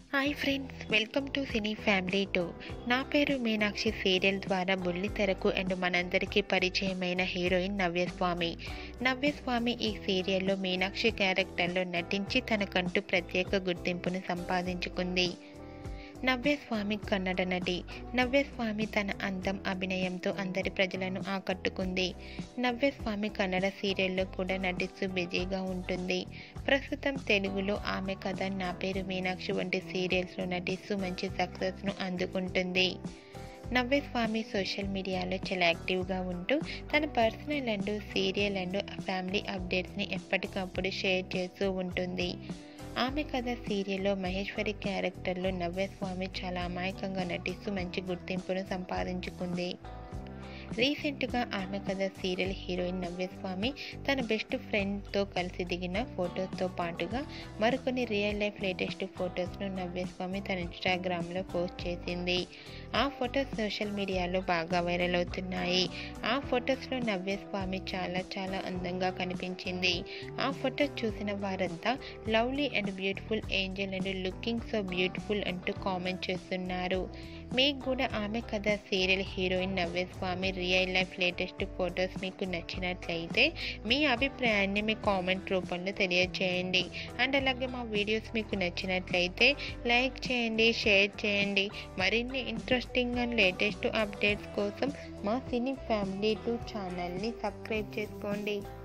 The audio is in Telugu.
hi friends welcome to cine family two నా పేరు మీనాక్షి సీరియల్ ద్వారా బుల్లి తెరకు అండ్ మనందరికీ పరిచయమైన హీరోయిన్ నవ్యస్వామి నవ్యస్వామి ఈ సీరియల్లో మీనాక్షి క్యారెక్టర్లో నటించి తనకంటూ ప్రత్యేక గుర్తింపును సంపాదించుకుంది నవ్యస్వామి కన్నడ నటి నవ్యస్వామి తన అందం అభినయంతో అందరి ప్రజలను ఆకట్టుకుంది నవ్యస్వామి కన్నడ సీరియల్లో కూడా నటిస్తూ బిజీగా ఉంటుంది ప్రస్తుతం తెలుగులో ఆమె కథ నా పేరు మీనాక్షి వంటి సీరియల్స్లో నటిస్తూ మంచి సక్సెస్ను అందుకుంటుంది నవ్యస్వామి సోషల్ మీడియాలో చాలా యాక్టివ్గా ఉంటూ తన personal and serial and family అప్డేట్స్ని ఎప్పటికప్పుడు షేర్ చేస్తూ ఉంటుంది ఆమె కథ సీరియల్లో మహేశ్వరి క్యారెక్టర్లో నవ్యస్వామి చాలా అమాయకంగా నటిస్తూ మంచి గుర్తింపును సంపాదించుకుంది రీసెంట్గా ఆమె కథ సీరియల్ హీరోయిన్ నవ్యస్వామి తన బెస్ట్ ఫ్రెండ్తో కలిసి దిగిన ఫొటోస్తో పాటుగా మరికొన్ని రియల్ లైఫ్ లేటెస్ట్ ఫొటోస్ను నవ్యస్వామి తన ఇన్స్టాగ్రామ్లో పోస్ట్ చేసింది ఆ ఫొటోస్ సోషల్ మీడియాలో బాగా వైరల్ అవుతున్నాయి ఆ ఫొటోస్లో నవ్యస్వామి చాలా చాలా అందంగా కనిపించింది ఆ ఫొటోస్ చూసిన వారంతా lovely and beautiful angel and looking so beautiful అంటూ కామెంట్ చేస్తున్నారు మీకు కూడా ఆమె కథ serial heroine Navya Swami real life latest photos మీకు నచ్చినట్లయితే మీ అభిప్రాయాన్ని మీ కామెంట్ రూపంలో తెలియజేయండి అండ్ అలాగే మా వీడియోస్ మీకు నచ్చినట్లయితే లైక్ చేయండి షేర్ చేయండి మరిన్ని ఇంట్రెస్టింగ్ అండ్ లేటెస్ట్ అప్డేట్స్ కోసం మా సినీ ఫ్యామిలీ టూ ఛానల్ని సబ్స్క్రైబ్ చేసుకోండి